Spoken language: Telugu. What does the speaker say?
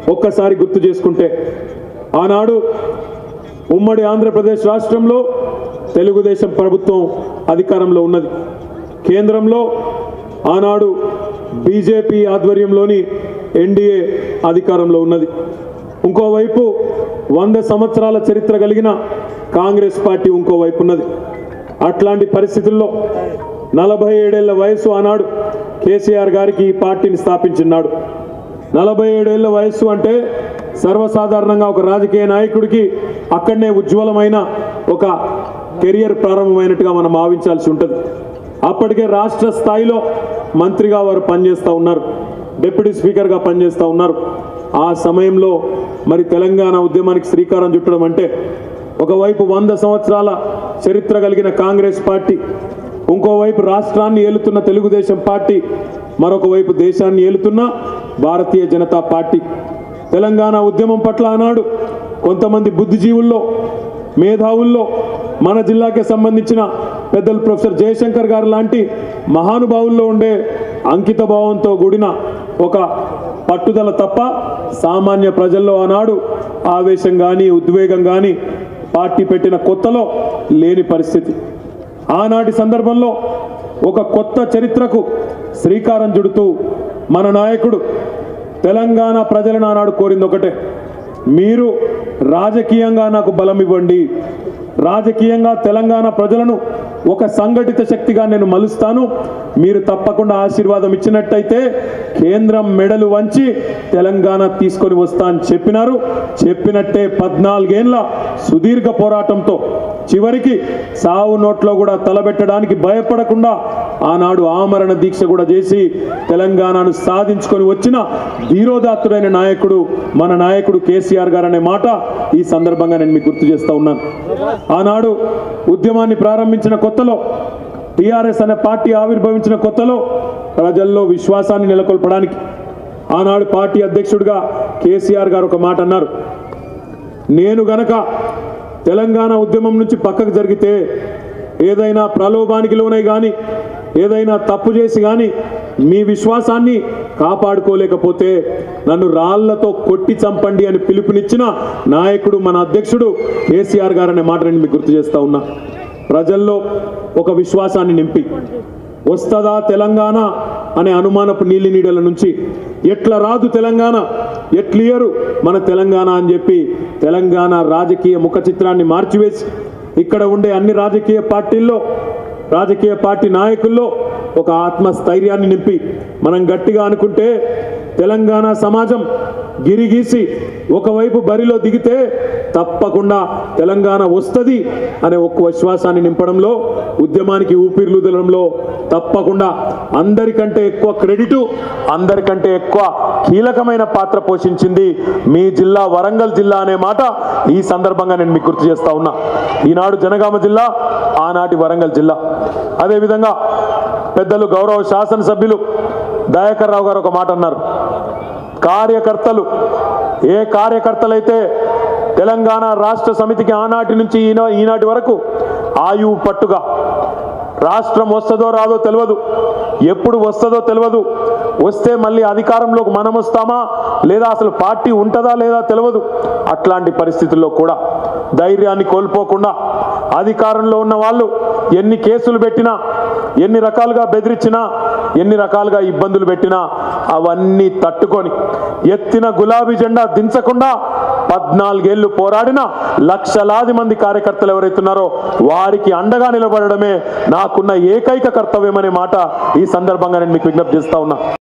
ఒక్కసారి గుర్తు చేసుకుంటే ఆనాడు ఉమ్మడి ఆంధ్రప్రదేశ్ రాష్ట్రంలో తెలుగుదేశం ప్రభుత్వం అధికారంలో ఉన్నది కేంద్రంలో ఆనాడు బీజేపీ ఆధ్వర్యంలోని ఎన్డీఏ అధికారంలో ఉన్నది ఇంకోవైపు వంద సంవత్సరాల చరిత్ర కలిగిన కాంగ్రెస్ పార్టీ ఇంకోవైపు ఉన్నది అట్లాంటి పరిస్థితుల్లో నలభై ఏడేళ్ల వయసు ఆనాడు కేసీఆర్ గారికి ఈ పార్టీని స్థాపించినాడు నలభై ఏడేళ్ల వయస్సు అంటే సర్వసాధారణంగా ఒక రాజకీయ నాయకుడికి అక్కడనే ఉజ్వలమైన ఒక కెరియర్ ప్రారంభమైనట్టుగా మనం భావించాల్సి ఉంటుంది అప్పటికే రాష్ట్ర స్థాయిలో మంత్రిగా వారు పనిచేస్తూ ఉన్నారు డిప్యూటీ స్పీకర్గా పనిచేస్తూ ఉన్నారు ఆ సమయంలో మరి తెలంగాణ ఉద్యమానికి శ్రీకారం చుట్టడం అంటే ఒకవైపు వంద సంవత్సరాల చరిత్ర కలిగిన కాంగ్రెస్ పార్టీ ఇంకోవైపు రాష్ట్రాన్ని ఏలుతున్న తెలుగుదేశం పార్టీ మరొక వైపు దేశాన్ని ఏలుతున్న భారతీయ జనతా పార్టీ తెలంగాణ ఉద్యమం పట్ల ఆనాడు కొంతమంది బుద్ధిజీవుల్లో మేధావుల్లో మన జిల్లాకి సంబంధించిన పెద్దలు ప్రొఫెసర్ జయశంకర్ గారు లాంటి మహానుభావుల్లో ఉండే అంకిత భావంతో కూడిన ఒక పట్టుదల తప్ప సామాన్య ప్రజల్లో ఆనాడు ఆవేశం కానీ ఉద్వేగం కానీ పార్టీ పెట్టిన కొత్తలో లేని పరిస్థితి ఆనాటి సందర్భంలో ఒక కొత్త చరిత్రకు శ్రీకారం చుడుతూ మన నాయకుడు తెలంగాణ ప్రజలను ఆనాడు కోరింది ఒకటే మీరు రాజకీయంగా నాకు బలం ఇవ్వండి రాజకీయంగా తెలంగాణ ప్రజలను ఒక సంఘటిత శక్తిగా నేను మలుస్తాను మీరు తప్పకుండా ఆశీర్వాదం ఇచ్చినట్టయితే కేంద్రం మెడలు వంచి తెలంగాణ తీసుకొని వస్తా అని చెప్పినారు చెప్పినట్టే పద్నాలుగేళ్ల సుదీర్ఘ పోరాటంతో చివరికి సావు నోట్లో కూడా తలబెట్టడానికి భయపడకుండా ఆనాడు ఆమరణ దీక్ష కూడా చేసి తెలంగాణను సాధించుకొని వచ్చిన ధీరోదాత్తుడైన నాయకుడు మన నాయకుడు కేసీఆర్ గారు అనే మాట ఈ సందర్భంగా నేను మీకు గుర్తు చేస్తా ఉన్నాను ఆనాడు ఉద్యమాన్ని ప్రారంభించిన కొత్తలో టీఆర్ఎస్ అనే పార్టీ ఆవిర్భవించిన కొత్తలో ప్రజల్లో విశ్వాసాన్ని నెలకొల్పడానికి ఆనాడు పార్టీ అధ్యక్షుడిగా కేసీఆర్ గారు ఒక మాట అన్నారు నేను గనక తెలంగాణ ఉద్యమం నుంచి పక్కకు జరిగితే ఏదైనా ప్రలోభానికి లోనై కానీ ఏదైనా తప్పు చేసి కానీ మీ విశ్వాసాన్ని కాపాడుకోలేకపోతే నన్ను రాళ్లతో కొట్టి చంపండి అని పిలుపునిచ్చిన నాయకుడు మన అధ్యక్షుడు కేసీఆర్ గారు అనే మాట నేను మీకు గుర్తు చేస్తా ఉన్నా ప్రజల్లో ఒక విశ్వాసాన్ని నింపి వస్తుందా తెలంగాణ అనే అనుమానపు నీలి నీడల నుంచి ఎట్లా రాదు తెలంగాణ ఎట్లియరు మన తెలంగాణ అని చెప్పి తెలంగాణ రాజకీయ ముఖ చిత్రాన్ని మార్చివేసి ఇక్కడ ఉండే అన్ని రాజకీయ పార్టీల్లో రాజకీయ పార్టీ నాయకుల్లో ఒక ఆత్మస్థైర్యాన్ని నింపి మనం గట్టిగా అనుకుంటే తెలంగాణ సమాజం గిరిగీసి ఒకవైపు బరిలో దిగితే తప్పకుండా తెలంగాణ వస్తుంది అనే ఒక్క విశ్వాసాన్ని నింపడంలో ఉద్యమానికి ఊపిరిలుదలంలో తప్పకుండా అందరికంటే ఎక్కువ క్రెడిట్ అందరికంటే ఎక్కువ కీలకమైన పాత్ర పోషించింది మీ జిల్లా వరంగల్ జిల్లా అనే మాట ఈ సందర్భంగా నేను మీకు గుర్తు చేస్తా ఉన్నా ఈనాడు జనగామ జిల్లా ఆనాటి వరంగల్ జిల్లా అదేవిధంగా పెద్దలు గౌరవ శాసనసభ్యులు దయాకర్ రావు గారు ఒక మాట అన్నారు కార్యకర్తలు ఏ కార్యకర్తలైతే తెలంగాణ రాష్ట్ర సమితికి ఆనాటి నుంచి ఈనా ఈనాటి వరకు ఆయువు పట్టుగా రాష్ట్రం వస్తుందో రాదో తెలియదు ఎప్పుడు వస్తుందో తెలియదు వస్తే మళ్ళీ అధికారంలోకి మనం వస్తామా లేదా అసలు పార్టీ ఉంటుందా లేదా తెలియదు అట్లాంటి పరిస్థితుల్లో కూడా ధైర్యాన్ని కోల్పోకుండా అధికారంలో ఉన్న వాళ్ళు ఎన్ని కేసులు పెట్టినా ఎన్ని రకాలుగా బెదిరించినా ఎన్ని రకాలుగా ఇబ్బందులు పెట్టినా అవన్నీ తట్టుకొని ఎత్తిన గులాబీ జెండా దించకుండా పద్నాలుగేళ్లు పోరాడిన లక్షలాది మంది కార్యకర్తలు ఎవరైతున్నారో వారికి అండగా నిలబడడమే నాకున్న ఏకైక కర్తవ్యం అనే మాట ఈ సందర్భంగా నేను మీకు విజ్ఞప్తి చేస్తా ఉన్నా